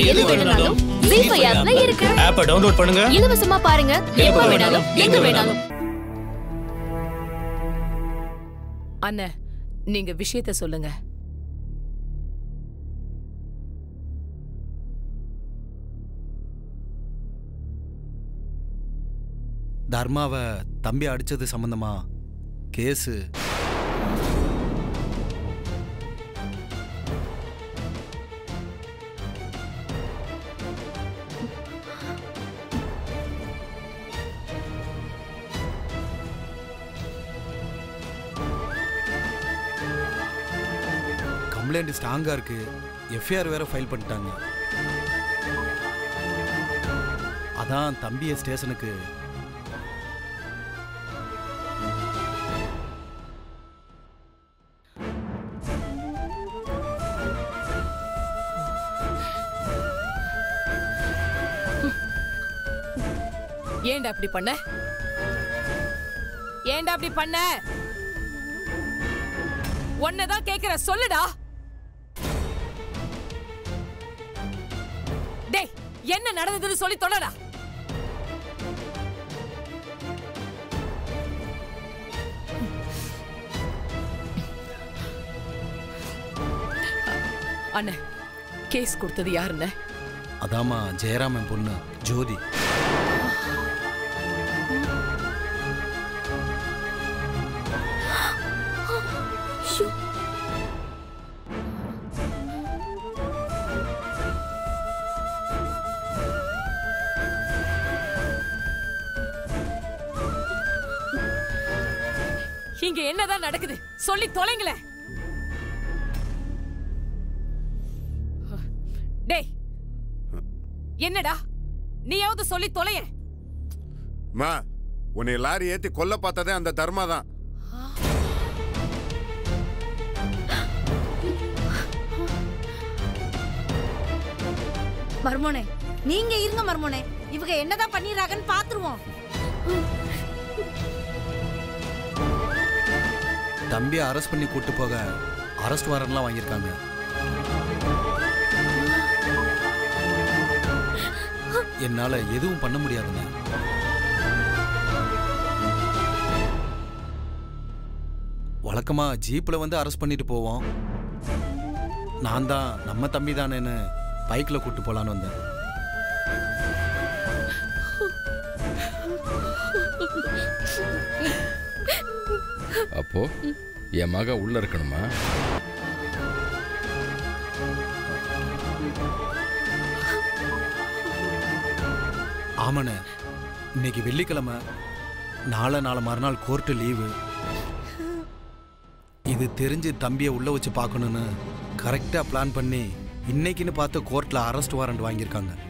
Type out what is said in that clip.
எது வேணும்னாலும் ஜீ ஃபைவ் ஆப்ல இருக்கு ஆப்பை டவுன்லோட் பண்ணுங்க இலவசமா பாருங்க எப்ப வேணாலும் எங்க வேணாலும் அண்ணே நீங்க விஷயத்த சொல்லுங்க தர்மாவை தம்பி அடிச்சது சம்பந்தமா கேஸு கம்ப்ளைண்ட் ஸ்ட்ராங்கா இருக்கு எஃப்ஐஆர் வேற ஃபைல் பண்ணிட்டாங்க அதான் தம்பியை ஸ்டேஷனுக்கு ஏன்டா அப்படி பண்ண ஏன்டா அப்படி பண்ண உன்னதான் கேக்குற சொல்லுடா டேய் என்ன நடந்ததுன்னு சொல்லி தொலைடா அண்ணே கேஸ் கொடுத்தது யாருண்ணே அதாம்மா ஜெயராமன் பொண்ணு ஜோதி இங்க என்னதான் நடக்குது சொல்லி தொலைங்களேன் டேய் என்னடா நீயாவது சொல்லி தொலைய மா உன்னை லாரி ஏத்தி கொல்ல பார்த்ததே அந்த தர்மா தான் மர்மோனே நீங்க இருங்க மர்மோனே இவங்க என்னதான் பண்ணிடுறாங்கன்னு பாத்துருவோம் தம்பியை அரெஸ்ட் பண்ணி கூட்டு போக அரெஸ்ட் வாரண்ட்லாம் வாங்கியிருக்காங்க என்னால எதுவும் பண்ண முடியாதுங்க வழக்கமா ஜீப்ல வந்து அரெஸ்ட் பண்ணிட்டு போவோம் நான் தான் நம்ம தம்பி தானேன்னு பைக்ல கூட்டு போலான்னு வந்தேன் அப்போ என் மக உள்ள இருக்கணுமா ஆமாண்ணே இன்னைக்கு வெள்ளிக்கிழமை நாளை நாளை மறுநாள் கோர்ட்டு லீவு இது தெரிஞ்சு தம்பியை உள்ள வச்சு பார்க்கணுன்னு கரெக்டாக பிளான் பண்ணி இன்னைக்குன்னு பார்த்து கோர்ட்டில் அரெஸ்ட் வாரண்ட் வாங்கியிருக்காங்க